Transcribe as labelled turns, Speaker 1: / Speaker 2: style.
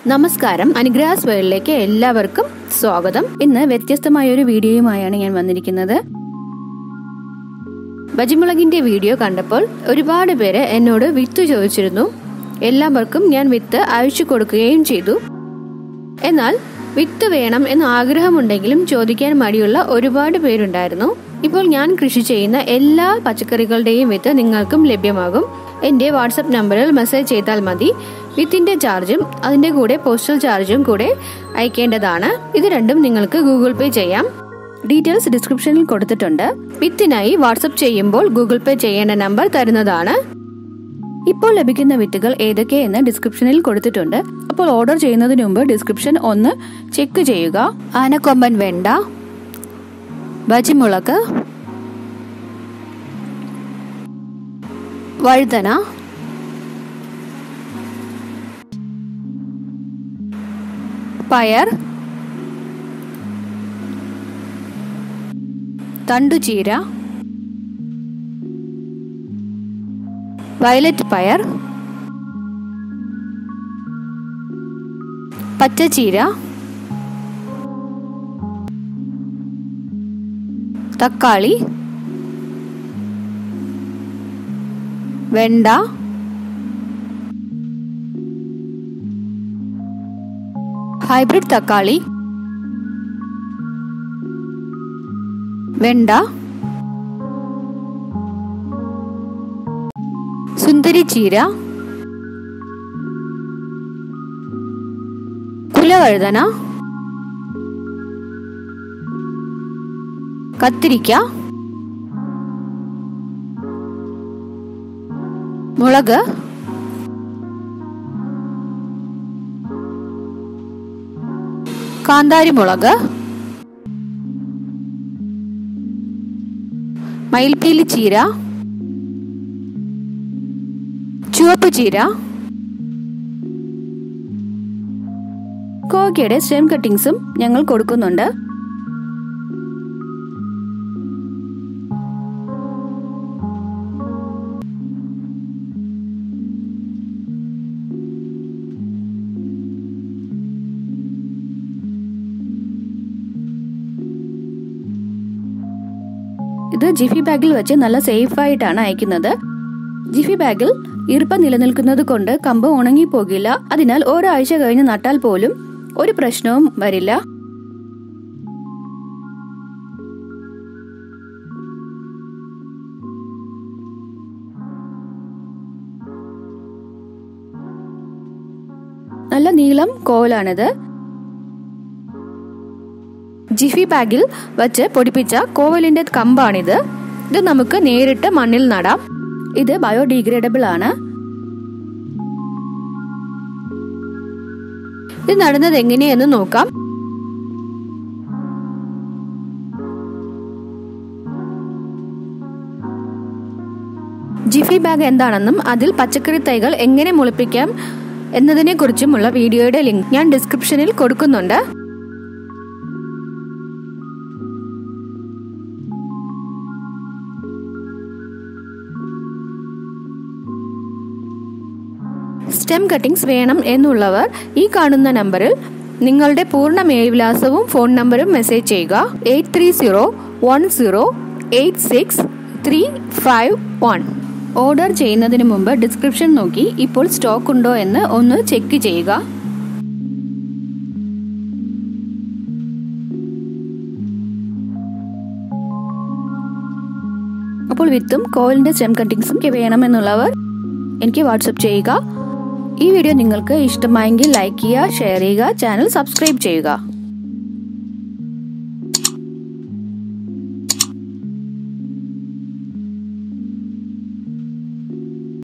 Speaker 1: നമസ്കാരം അനുഗ്രഹാസ് വേൾഡിലേക്ക് എല്ലാവർക്കും സ്വാഗതം ഇന്ന് വ്യത്യസ്തമായ ഒരു വീഡിയോയുമായാണ് ഞാൻ വന്നിരിക്കുന്നത് ബജിമുളകിന്റെ വീഡിയോ കണ്ടപ്പോൾ ഒരുപാട് പേര് എന്നോട് വിത്ത് ചോദിച്ചിരുന്നു എല്ലാവർക്കും ഞാൻ വിത്ത് അയച്ചു കൊടുക്കുകയും ചെയ്തു എന്നാൽ വിത്ത് വേണം എന്ന് ആഗ്രഹമുണ്ടെങ്കിലും ചോദിക്കാൻ മടിയുള്ള ഒരുപാട് പേരുണ്ടായിരുന്നു ഇപ്പോൾ ഞാൻ കൃഷി ചെയ്യുന്ന എല്ലാ പച്ചക്കറികളുടെയും വിത്ത് നിങ്ങൾക്കും ലഭ്യമാകും എൻ്റെ വാട്സപ്പ് നമ്പറിൽ മെസ്സേജ് ചെയ്താൽ മതി വിത്തിന്റെ ചാർജും അതിൻ്റെ കൂടെ പോസ്റ്റൽ ചാർജും കൂടെ അയക്കേണ്ടതാണ് ഇത് രണ്ടും നിങ്ങൾക്ക് ഗൂഗിൾ പേ ചെയ്യാം ഡീറ്റെയിൽസ് ഡിസ്ക്രിപ്ഷനിൽ കൊടുത്തിട്ടുണ്ട് വിത്തിനായി വാട്സപ്പ് ചെയ്യുമ്പോൾ ഗൂഗിൾ പേ ചെയ്യേണ്ട നമ്പർ തരുന്നതാണ് ഇപ്പോൾ ലഭിക്കുന്ന വിത്തുകൾ ഏതൊക്കെയെന്ന് ഡിസ്ക്രിപ്ഷനിൽ കൊടുത്തിട്ടുണ്ട് അപ്പോൾ ഓർഡർ ചെയ്യുന്നതിന് മുമ്പ് ഡിസ്ക്രിപ്ഷൻ ഒന്ന് ചെക്ക് ചെയ്യുക ആനക്കൊമ്പൻ വെണ്ട ബജിമുളക് വഴുതന പയർ തണ്ടുചീര വയലറ്റ് പയർ പച്ചച്ചീര തക്കാളി വെണ്ട ഹൈബ്രിഡ് തക്കാളി വെണ്ട സുന്ദരി ചീര കുലവഴുതന കത്തിരിക്ക മുളക് കാന്താരി മുളക് മയിൽപ്പീലി ചീര ചുവപ്പ് ചീര കോക്കയുടെ സ്റ്റെം കട്ടിങ്സും ഞങ്ങൾ കൊടുക്കുന്നുണ്ട് ഇത് ജിഫി ബാഗിൽ വെച്ച് നല്ല സേഫ് ആയിട്ടാണ് അയക്കുന്നത് ജിഫി ബാഗിൽ ഈർപ്പം നിലനിൽക്കുന്നത് കൊണ്ട് കമ്പ് ഉണങ്ങിപ്പോകില്ല അതിനാൽ ഒരാഴ്ച കഴിഞ്ഞ് നട്ടാൽ പോലും ഒരു പ്രശ്നവും വരില്ല നല്ല നീളം കോലാണിത് ജിഫി ബാഗിൽ വച്ച് പൊടിപ്പിച്ച കോവലിന്റെ കമ്പാണിത് ഇത് നമുക്ക് നേരിട്ട് മണ്ണിൽ നടാം ഇത് ബയോഡീഗ്രേഡബിൾ ആണ് ഇത് നടുന്നത് എങ്ങനെയെന്ന് നോക്കാം ജിഫി ബാഗ് എന്താണെന്നും അതിൽ പച്ചക്കറി തൈകൾ എങ്ങനെ മുളപ്പിക്കാം എന്നതിനെ കുറിച്ചുമുള്ള വീഡിയോയുടെ ലിങ്ക് ഞാൻ ഡിസ്ക്രിപ്ഷനിൽ കൊടുക്കുന്നുണ്ട് സ്റ്റെം കട്ടിങ്സ് വേണം എന്നുള്ളവർ ഈ കാണുന്ന നമ്പറിൽ നിങ്ങളുടെ പൂർണ്ണ മേൽവിലാസവും ഫോൺ നമ്പറും മെസ്സേജ് ചെയ്യുക eight three zero one zero eight six three five one order ചെയ്യുന്നതിന് മുമ്പ് ഡിസ്ക്രിപ്ഷൻ നോക്കി ഇപ്പോൾ സ്റ്റോക്ക് ഉണ്ടോ എന്ന് ഒന്ന് ചെക്ക് ചെയ്യുക അപ്പോൾ വിത്തും കോലിന്റെ സ്റ്റെം കട്ടിങ്സും വേണമെന്നുള്ളവർ എനിക്ക് വാട്സപ്പ് ചെയ്യുക ഈ വീഡിയോ നിങ്ങൾക്ക് ഇഷ്ടമായെങ്കിൽ ലൈക്ക് ചെയ്യുക ഷെയർ ചെയ്യുക ചാനൽ സബ്സ്ക്രൈബ് ചെയ്യുക